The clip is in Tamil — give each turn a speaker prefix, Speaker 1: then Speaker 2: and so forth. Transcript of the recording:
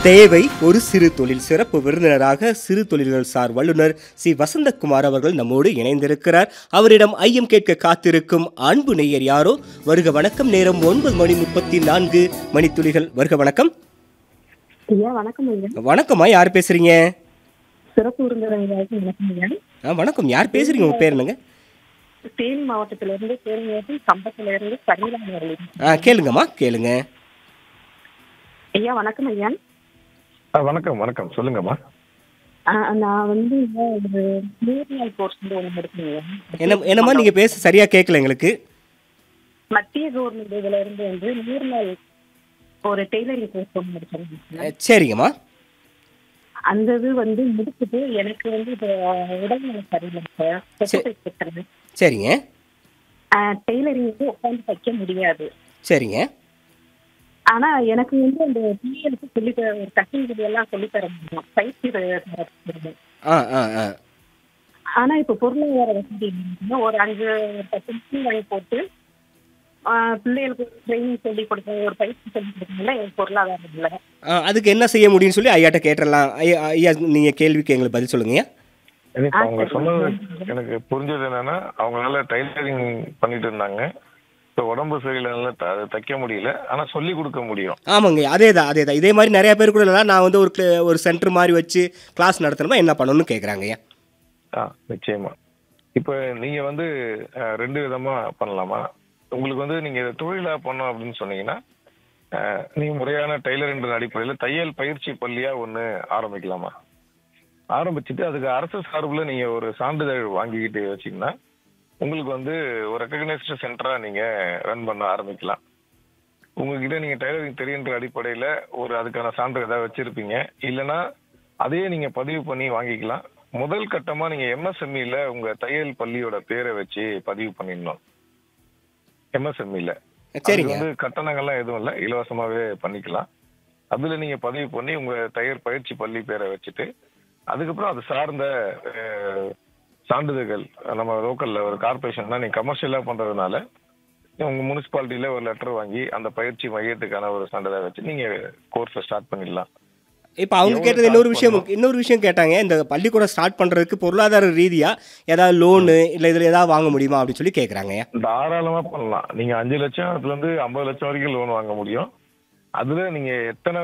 Speaker 1: தேவை ஒரு சிறு தொழில் சிறப்பு விருந்தினராக சிறு தொழில்கள் சார் வல்லுநர் சி வசந்தகுமார் அவர்கள் நம்மோடு இணைந்திருக்கிறார் அவரிடம் ஐயம் கேட்க காத்திருக்கும் அன்பு நேயர் யாரோ வருக வணக்கம் நேரம் ஒன்பது மணி முப்பத்தி நான்கு மணித்துளிகள் வருக வணக்கம்
Speaker 2: ஐயா வணக்கம் ஐயா
Speaker 1: வணக்கம்மா யார் பேசுறீங்க
Speaker 2: சிறப்பு விருந்தினர்களுக்கு வணக்கம் ஐயா
Speaker 1: ஆ வணக்கம் யார் பேசுறீங்க உங்க பேர் என்னங்க
Speaker 2: தேனி மாவட்டத்தில இருந்து தேனி மாவட்டம் கம்பத்துல இருந்து சரீரம் அவர்கள்
Speaker 1: ஆ கேளுங்கம்மா கேளுங்க
Speaker 2: ஐயா வணக்கம் ஐயா
Speaker 3: ஆ வணக்கம் வணக்கம் சொல்லுங்கம்மா
Speaker 2: ஆ, நான் வந்து ஐயா ஒரு நூறு நாள் கோர்ஸ் வந்து ஒன்று எடுக்கணும் ஐயா
Speaker 1: என்ன என்னம்மா நீங்க பேச சரியா கேட்கல எங்களுக்கு
Speaker 2: மத்திய கவர்மெண்ட் இதுல இருந்து வந்து நூறு நாள் ஒரு டெய்லரிங் கோர்ஸ் ஒன்று எடுக்கணும்
Speaker 1: அஹ், சரிங்கம்மா
Speaker 2: அந்த இது வந்து முடிச்சுட்டு எனக்கு வந்து இப்போ உடல்நலம் சரியில்லை சார் எக்ஸசைஸ் கேட்குறேன்
Speaker 1: சரிங்க
Speaker 2: டெய்லரிங் வந்து உட்காந்து தைக்க முடியாது
Speaker 1: சரிங்க
Speaker 2: ஆனா எனக்கு வந்து அந்த பிள்ளைகளுக்கு சொல்லி தர ஒரு கட்டிங் எல்லாம் சொல்லி தர முடியும் பயிற்சி தர முடியும்
Speaker 1: ஆ ஆ ஆ
Speaker 2: ஆனா இப்ப பொருளாதார வசதி இல்லைன்னா ஒரு அஞ்சு ஒரு பத்து நிமிஷம் வாங்கி போட்டு ஆஹ் பிள்ளைகளுக்கு ட்ரைனிங் சொல்லி கொடுக்க ஒரு பயிற்சி சொல்லி கொடுக்கணும்னா எனக்கு பொருளாதாரம் இல்லை
Speaker 1: ஆ, அதுக்கு என்ன செய்ய முடியும்னு சொல்லி ஐயாட்ட கேட்டுடலாம் ஐயா ஐயா நீங்கள் கேள்விக்கு எங்களுக்கு பதில் சொல்லுங்கய்யா
Speaker 3: எனக்கு
Speaker 2: ஆ,
Speaker 3: அவங்க
Speaker 2: சரி.
Speaker 3: சொன்னது எனக்கு புரிஞ்சது என்னன்னா அவங்களால டைலரிங் பண்ணிட்டு இருந்தாங்க இப்போ உடம்பு சரியில்லைனால த- அதை தைக்க முடியல ஆனா சொல்லி கொடுக்க முடியும்
Speaker 1: ஆமாங்க அதே தான் அதே தான் இதே மாதிரி நிறைய பேர் கூட இல்லைனா நான் வந்து ஒரு cl- ஒரு சென்டர் மாதிரி வச்சு கிளாஸ் நடத்தணுமா என்ன பண்ணணும்னு கேட்குறாங்க ஐயா
Speaker 3: ஆ நிச்சயமா இப்போ நீங்க வந்து அஹ், ரெண்டு விதமா பண்ணலாமா உங்களுக்கு வந்து நீங்க இதை தொழிலா பண்ணோம் அப்படின்னு சொன்னீங்கன்னா அஹ், நீங்க முறையான டெய்லரிங் அடிப்படையில் தையல் பயிற்சி பள்ளியா ஒன்று ஆரம்பிக்கலாமா ஆரம்பிச்சுட்டு அதுக்கு அரசு சார்பில் நீங்க ஒரு சான்றிதழ் வாங்கிக்கிட்டு வச்சீங்கன்னா உங்களுக்கு வந்து ஒரு ரெக்கக்னைஸ்டு சென்டரா நீங்க ரன் பண்ண ஆரம்பிக்கலாம் உங்ககிட்ட நீங்க டைலரிங் தெரியுன்ற அடிப்படையில ஒரு அதுக்கான சான்று ஏதாவது வச்சிருப்பீங்க இல்லைன்னா அதையே நீங்க பதிவு பண்ணி வாங்கிக்கலாம் முதல் கட்டமா நீங்க எம்எஸ்எம்இல உங்க தையல் பள்ளியோட பேரை வச்சு பதிவு பண்ணிடணும் எம்எஸ்எம்இல
Speaker 1: சரிங்க
Speaker 3: வந்து கட்டணங்கள்லாம் எதுவும் இல்லை இலவசமாவே பண்ணிக்கலாம் அதுல நீங்க பதிவு பண்ணி உங்க தையல் பயிற்சி பள்ளி பேரை வச்சுட்டு அதுக்கப்புறம் அது சார்ந்த அஹ், சான்றிதழ்கள் நம்ம லோக்கல்ல ஒரு கார்பரேஷன்னா நீங்க கமர்ஷியலா பண்றதுனால உங்க முனிசிபாலிட்டியில ஒரு லெட்டர் வாங்கி அந்த பயிற்சி மையத்துக்கான ஒரு சான்றிதழ் வச்சு நீங்க கோர்ஸை ஸ்டார்ட் பண்ணிடலாம்
Speaker 1: இப்போ அவங்க
Speaker 3: எவ்வளவு
Speaker 1: கேட்டது இன்னொரு
Speaker 3: charge
Speaker 1: விஷயம்
Speaker 3: பண்ணணும்?
Speaker 1: இன்னொரு விஷயம் கேட்டாங்க இந்த பள்ளிக்கூடம் ஸ்டார்ட் பண்ணுறதுக்கு பொருளாதார ரீதியாக ஏதாவது லோனு இல்லை இதில் ஏதாவது வாங்க முடியுமா அப்படின்னு சொல்லி கேட்குறாங்க ஐயா
Speaker 3: தாராளமா பண்ணலாம் நீங்க அஞ்சு லட்சம் அதுல இருந்து ஐம்பது லட்சம் வரைக்கும் லோன் வாங்க முடியும் அதுல நீங்க எத்தனை